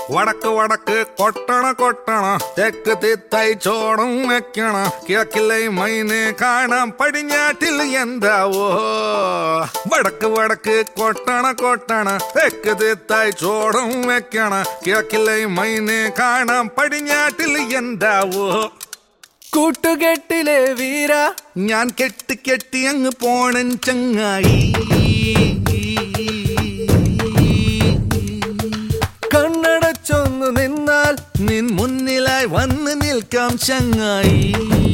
വടക്ക് വടക്ക് കൊട്ടണ കൊട്ടണ തെക്ക് തിത്തായി ചോടും വെക്കണ കിഴക്കിലെ മൈനെ കാണാം പടിഞ്ഞാട്ടിൽ എന്താവോ വടക്ക് വടക്ക് കൊട്ടണ കൊട്ടണ തെക്ക് തിത്തായി ചോടും വെക്കണ കിഴക്കിലെ മൈനെ കാണാം പടിഞ്ഞാട്ടിൽ എന്താവോ കൂട്ടുകെട്ടിലെ വീര ഞാൻ കെട്ടി കെട്ടി അങ്ങ് പോണൻ ചങ്ങായി കണ്ണടച്ചൊന്നു നിന്നാൽ നിൻ മുന്നിലായി വന്ന് നിൽക്കാം ചങ്ങായി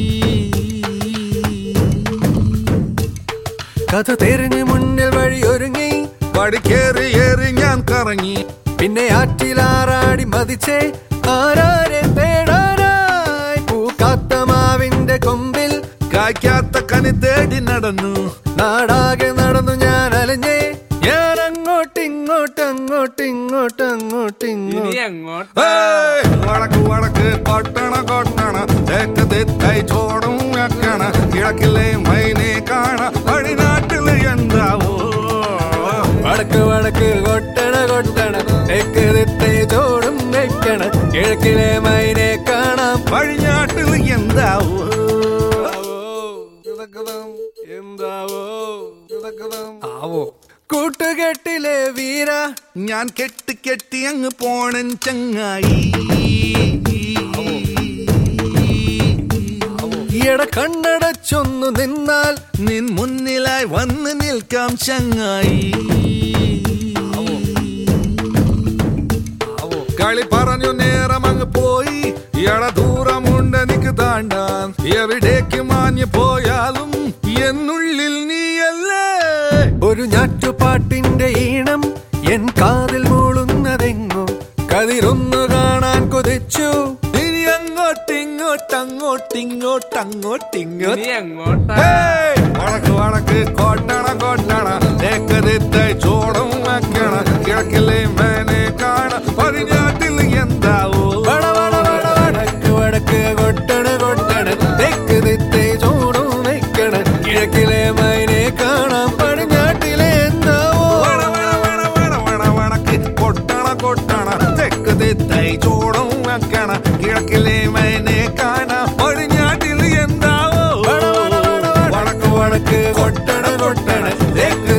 കഥ തെരിഞ്ഞു മുന്നിൽ വഴി ഒരുങ്ങി പടിക്കേറി ഏറി ഞാൻ കറങ്ങി പിന്നെ ആറ്റിലാറാടി മതിച്ചേ ആരാരെ തേടാനായി പൂക്കാത്ത മാവിന്റെ കൊമ്പിൽ കായ്ക്കാത്ത കനി തേടി നടന്നു നാടാകെ നടന്നു ഞാൻ അലഞ്ഞേ ഞാൻ അങ്ങോട്ട് ഇങ്ങോട്ട് അങ്ങോട്ട് ഇങ്ങോട്ട് അങ്ങോട്ട് ഇങ്ങോട്ട് ഏയ്! വടക്ക് വടക്ക് കൊട്ടണ കൊട്ടണ തെക്ക് തെത്തായി ചോടും വെക്കണ കിഴക്കിലെ മൈനെ കാണ പടിനാട്ടിൽ എന്താവോ വടക്ക് വടക്ക് കൊട്ടണ കൊട്ടണ തെക്ക് തെത്തേ ചോടും വെക്കണ കിഴക്കിലെ മൈനെ കാണാം പടിഞ്ഞാട്ടിൽ എന്താവോ എന്താവോ ആവോ കൂട്ടുകെട്ടിലെ വീര ഞാൻ കെട്ടി കെട്ടി അങ്ങ് പോണൻ ചങ്ങായി ഈയിടെ കണ്ണടച്ചൊന്നു നിന്നാൽ നിൻ മുന്നിലായി വന്ന് നിൽക്കാം ചങ്ങായി കളി പറഞ്ഞു നേരം അങ്ങ് പോയി എട ദൂരമുണ്ട് എനിക്ക് താണ്ടാൻ എവിടേക്ക് മാഞ്ഞു പോയാലും എന്നുള്ളിൽ നീയല്ലേ ഒരു ഞാറ്റുപാട്ടിന്റെ ഈണം എൻ കാതിൽ മൂളുന്നതെങ്ങോ കതിരൊന്നു കാണാൻ കൊതിച്ചു ഇനി അങ്ങോട്ടിങ്ങോട്ട് അങ്ങോട്ടിങ്ങോട്ട് അങ്ങോട്ടിങ്ങോട്ട് നീ എങ്ങോട്ടാ ഏയ്! വടക്ക് വടക്ക് കൊട്ടണ കൊട്ടണ തെക്ക് തിത്തായി ചോടും വെക്കണ കിഴക്കിലെ മേനെ കാണ പടിഞ്ഞാട്ടിൽ എന്താവോ വട വട വട വടക്ക് വടക്ക് കൊട്ടണ കൊട്ടണ തെക്ക് തിത്തേ ചോടും വെക്കണ കിഴക്കിലെ മൈനെ കാണാം പടിഞ്ഞാട്ടിലെ എന്താവോ വട വട വട വട വട വടക്ക് കൊട്ടണ കൊട്ടണ തെക്ക് തിത്തായി ചോടും വെക്കണ കിഴക്കിലെ മേനെ കാണ പടിഞ്ഞാട്ടിൽ എന്താവോ വട വട വട വടക്ക് വടക്ക് കൊട്ടണ കൊട്ടണ തെക്ക്